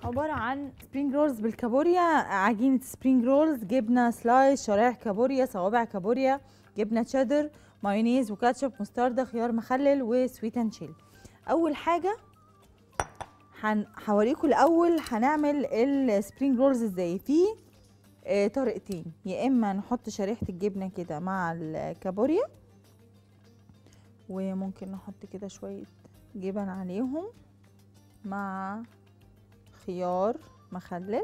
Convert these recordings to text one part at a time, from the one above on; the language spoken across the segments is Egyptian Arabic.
عبارة عن سبرينج رولز بالكابوريا عجينة سبرينج رولز جبنة سلايس شرايح كابوريا صوابع كابوريا جبنة تشيدر مايونيز وكاتشب مستردة خيار مخلل وسويت اند شيل أول حاجة هن- هوريكم الأول هنعمل السبرينج رولز ازاي في آه، طريقتين يا إما نحط شريحة الجبنة كده مع الكابوريا وممكن نحط كده شوية جبن عليهم مع خيار مخلل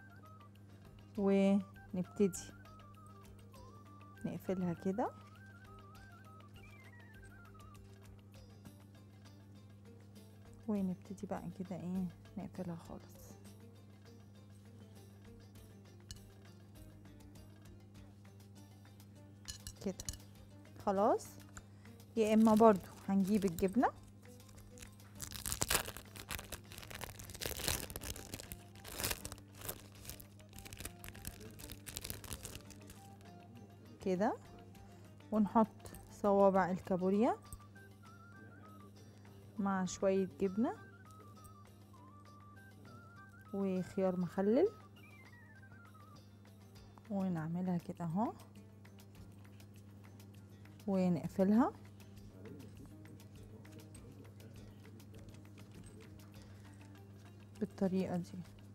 ونبتدي نقفلها كده ونبتدي بقى كده ايه نقفلها خالص كده خلاص يا اما برضو هنجيب الجبنه كده ونحط صوابع الكابوريا مع شوية جبنة وخيار مخلل ونعملها كده اهو ونقفلها بالطريقة دي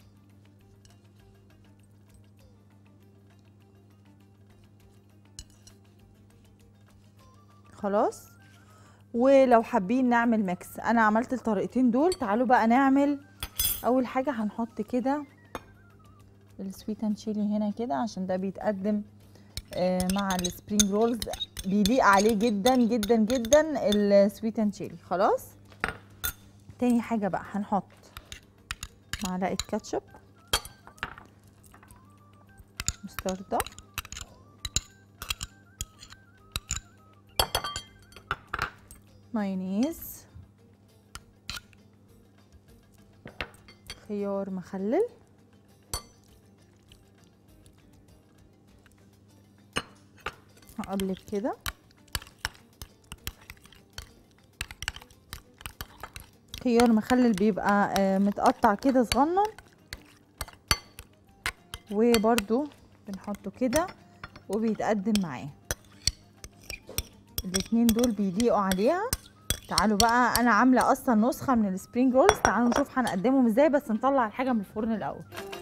خلاص ولو حابين نعمل ميكس انا عملت الطريقتين دول تعالوا بقى نعمل اول حاجه هنحط كده السويت اند شيلي هنا كده عشان ده بيتقدم آه، مع السبرينج رولز بيليق عليه جدا جدا جدا السويت اند شيلي خلاص تاني حاجه بقى هنحط معلقه كاتشب مستردة مايونيز خيار مخلل هقلب كده خيار مخلل بيبقى آه، متقطع كده صغنن وبرده بنحطه كده وبيتقدم معاه الاتنين دول بيليقوا عليها تعالوا بقى انا عامله اصلا نسخه من السبرينج رولز تعالوا نشوف هنقدمهم ازاي بس نطلع الحاجه من الفرن الاول